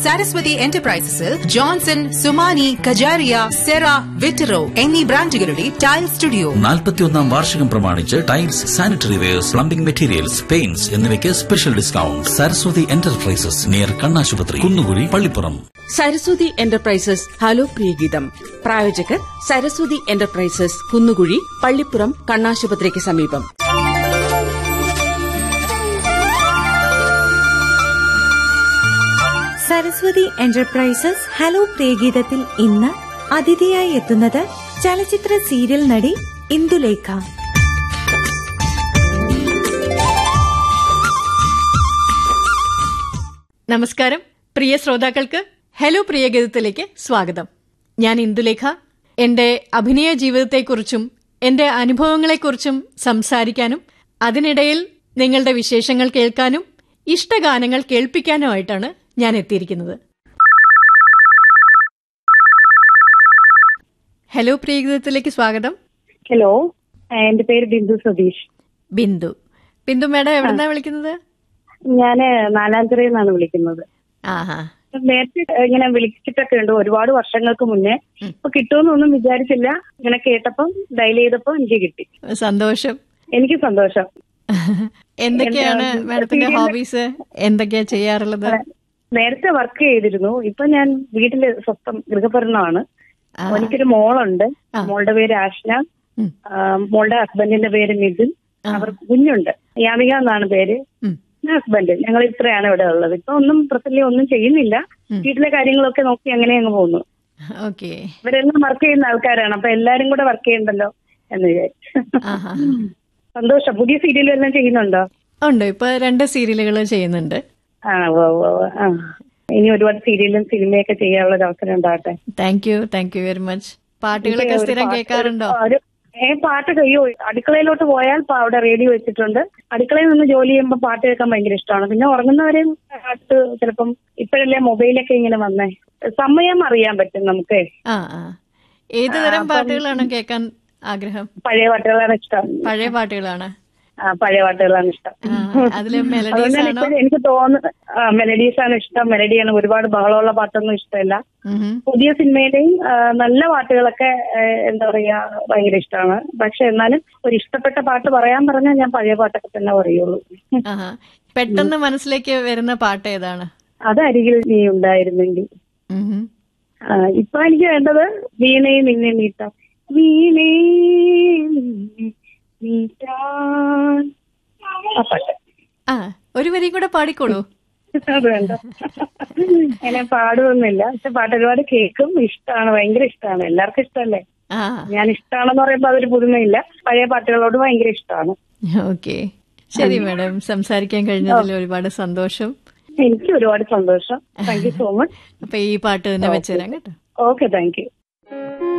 സരസ്വതി എന്റർപ്രൈസസിൽ ജോൺസൺ സുമാനി കജാരിയ സെറ വിറ്ററോ എന്നീ ബ്രാൻഡുകളുടെ ടൈൽ സ്റ്റുഡിയോ നാൽപ്പത്തിയൊന്നാം വാർഷികം പ്രമാണിച്ച് tiles sanitary wares plumbing materials paints എന്നിവയ്ക്ക് special discount Saraswati enterprises near കണ്ണാശുപത്രി കുന്നുകുഴി പള്ളിപ്പുറം സരസ്വതി എന്റർപ്രൈസസ് ഹലോ പ്രിയഗീതം പ്രായോജകർ സരസ്വതി എന്റർപ്രൈസസ് കുന്നുകുഴി പള്ളിപ്പുറം കണ്ണാശുപത്രിക്ക് സമീപം സരസ്വതി എന്റർപ്രൈസസ് ഹലോ പ്രിയഗീതത്തിൽ ഇന്ന് അതിഥിയായി എത്തുന്നത് ചലച്ചിത്ര സീരിയൽ നടി ഇന്ദുലേഖ നമസ്കാരം പ്രിയ ശ്രോതാക്കൾക്ക് ഹലോ പ്രിയഗീതത്തിലേക്ക് സ്വാഗതം ഞാൻ ഇന്ദുലേഖ എന്റെ അഭിനയ ജീവിതത്തെക്കുറിച്ചും എന്റെ അനുഭവങ്ങളെക്കുറിച്ചും സംസാരിക്കാനും അതിനിടയിൽ നിങ്ങളുടെ വിശേഷങ്ങൾ കേൾക്കാനും ഇഷ്ടഗാനങ്ങൾ കേൾപ്പിക്കാനുമായിട്ടാണ് ഞാൻ എത്തിയിരിക്കുന്നത് ഹലോ പ്രിയഗീതത്തിലേക്ക് സ്വാഗതം ഹലോ എന്റെ പേര് ബിന്ദു സതീഷ് ബിന്ദു ബിന്ദു മേഡം എവിടുന്നാ വിളിക്കുന്നത് ഞാന് നാലാഞ്ചിറയിൽ നിന്നാണ് വിളിക്കുന്നത് ആഹാ നേരത്തെ ഇങ്ങനെ വിളിച്ചിട്ടൊക്കെ ഉണ്ട് ഒരുപാട് വർഷങ്ങൾക്ക് മുന്നേ ഇപ്പൊ കിട്ടുമെന്നൊന്നും വിചാരിച്ചില്ല ഇങ്ങനെ കേട്ടപ്പം ഡയൽ ചെയ്തപ്പോ എനിക്ക് കിട്ടി സന്തോഷം എനിക്ക് സന്തോഷം എന്തൊക്കെയാണ് എന്താ, മാഡത്തിന്റെ serial- ഹോബീസ് എന്തൊക്കെയാ ചെയ്യാറുള്ളത് നേരത്തെ വർക്ക് ചെയ്തിരുന്നു ഇപ്പൊ ഞാൻ വീട്ടില് സ്വന്തം ഗൃഹഭരണമാണ് ആ. എനിക്കൊരു മോളുണ്ട് ആ. മോളുടെ പേര് ആഷ്ന ഉം. ആ, മോളുടെ ഹസ്ബൻഡിന്റെ പേര് നിതിൻ ആ. അവർക്ക് കുഞ്ഞുണ്ട് യാമിക എന്നാണ് പേര് ഉം. ഹസ്ബൻഡ് ഞങ്ങൾ ഇത്രയാണ് ഇവിടെ ഉള്ളത് ഇപ്പൊ ഒന്നും പ്രസന്റ് ഒന്നും ചെയ്യുന്നില്ല ഉം. വീട്ടിലെ കാര്യങ്ങളൊക്കെ നോക്കി അങ്ങനെ അങ്ങ് പോകുന്നു ഓക്കെ ഇവരെല്ലാം വർക്ക് ചെയ്യുന്ന ആൾക്കാരാണ് അപ്പൊ എല്ലാരും കൂടെ വർക്ക് ചെയ്യണ്ടല്ലോ എന്ന് വിചാരിച്ചു ആഹാ സന്തോഷം പുതിയ സീരിയലും എല്ലാം ചെയ്യുന്നുണ്ടോ ഉണ്ട് ഇപ്പൊ രണ്ട് സീരിയലുകൾ ചെയ്യുന്നുണ്ട് ആ ഉവ്വ് ഉവ്വ് ഉവ്വ്. ആ ഇനി ഒരുപാട് സീരിയലും സിനിമയൊക്കെ ചെയ്യാനുള്ള ഒരു അവസരം ഉണ്ടാകട്ടെ thank you thank you very much പാട്ടുകളൊക്കെ എനിക്ക് ഒരു സ്ഥിരം പാട്ട് കേൾക്കാറുണ്ടോ ഒരു ഏ പാട്ട് കഴിയോ അടുക്കളയിലോട്ട് പോയാൽ പ- അവിടെ റേഡിയോ വെച്ചിട്ടുണ്ട് അടുക്കളയിൽ നിന്ന് ജോലി ചെയ്യുമ്പോൾ പാട്ട് കേൾക്കാൻ ഭയങ്കര ഇഷ്ടമാണ് പിന്നെ ഉറങ്ങുന്നവരെയും പാട്ട് ചിലപ്പം ഇപ്പോഴല്ലേ മൊബൈലൊക്കെ ഇങ്ങനെ വന്നേ സമയം അറിയാൻ പറ്റും നമുക്ക് ആ ആ ഏത് തരം പാട്ടുകളാണ് കേൾക്കാൻ ആഗ്രഹം പഴയ പാട്ടുകളാണ് ഇഷ്ടം പഴയ പാട്ടുകളാണ് ആ, പഴയ പാട്ടുകളാണ് ഇഷ്ടം ആ, അതില് മെലഡീസ് അതുകൊണ്ടാണ് ആണോ ഇപ്പോഴും എനിക്ക് തോന്നുന്നത് മെലഡീസ് ആണ് ഇഷ്ടം മെലഡിയാണ് ഒരുപാട് ബഹളമുള്ള പാട്ടൊന്നും ഇഷ്ടമല്ല ഉം. പുതിയ സിനിമയിലെയും ആ, നല്ല പാട്ടുകളൊക്കെ ആ, എന്താ പറയാ ഭയങ്കര ഇഷ്ടമാണ് പക്ഷെ എന്നാലും ഒരു ഇഷ്ടപ്പെട്ട പാട്ട് പറയാൻ പറഞ്ഞാൽ ഞാൻ പഴയ പാട്ടൊക്കെ തന്നെ പറയുള്ളൂ ആഹാ പെട്ടെന്ന് മനസ്സിലേക്ക് വരുന്ന പാട്ട് ഏതാണ് അത് അരികിൽ നീ ഉണ്ടായിരുന്നെങ്കിൽ ഉം. ആ, ഇപ്പൊ എനിക്ക് വേണ്ടത് വീണേ നിന്നെ നീട്ടാം വീണേ നിന്നെ നീട്ടാൻ ആ പാട്ട് ആ ഒരു വരി കൂടെ പാടിക്കോളൂ അത് വേണ്ട അങ്ങനെ പാടുമൊന്നുമില്ല പക്ഷെ പാട്ട് ഒരുപാട് കേൾക്കും ഇഷ്ടമാണ് ഭയങ്കര ഇഷ്ടമാണ് എല്ലാവർക്കും ഇഷ്ടമല്ലേ ആ ഞാൻ ഇഷ്ടമാണെന്ന് പറയുമ്പോ അതൊരു പുതുമയില്ല പഴയ പാട്ടുകളോട് ഭയങ്കര ഇഷ്ടമാണ് ഓക്കെ ശരി മാഡം സംസാരിക്കാൻ കഴിഞ്ഞതിൽ ഒരുപാട് സന്തോഷം എനിക്ക് ഒരുപാട് സന്തോഷം താങ്ക് യു സോ മച്ച് അപ്പൊ ഈ പാട്ട് തന്നെ വെച്ചുതരാം കേട്ടോ ഓക്കെ താങ്ക് യു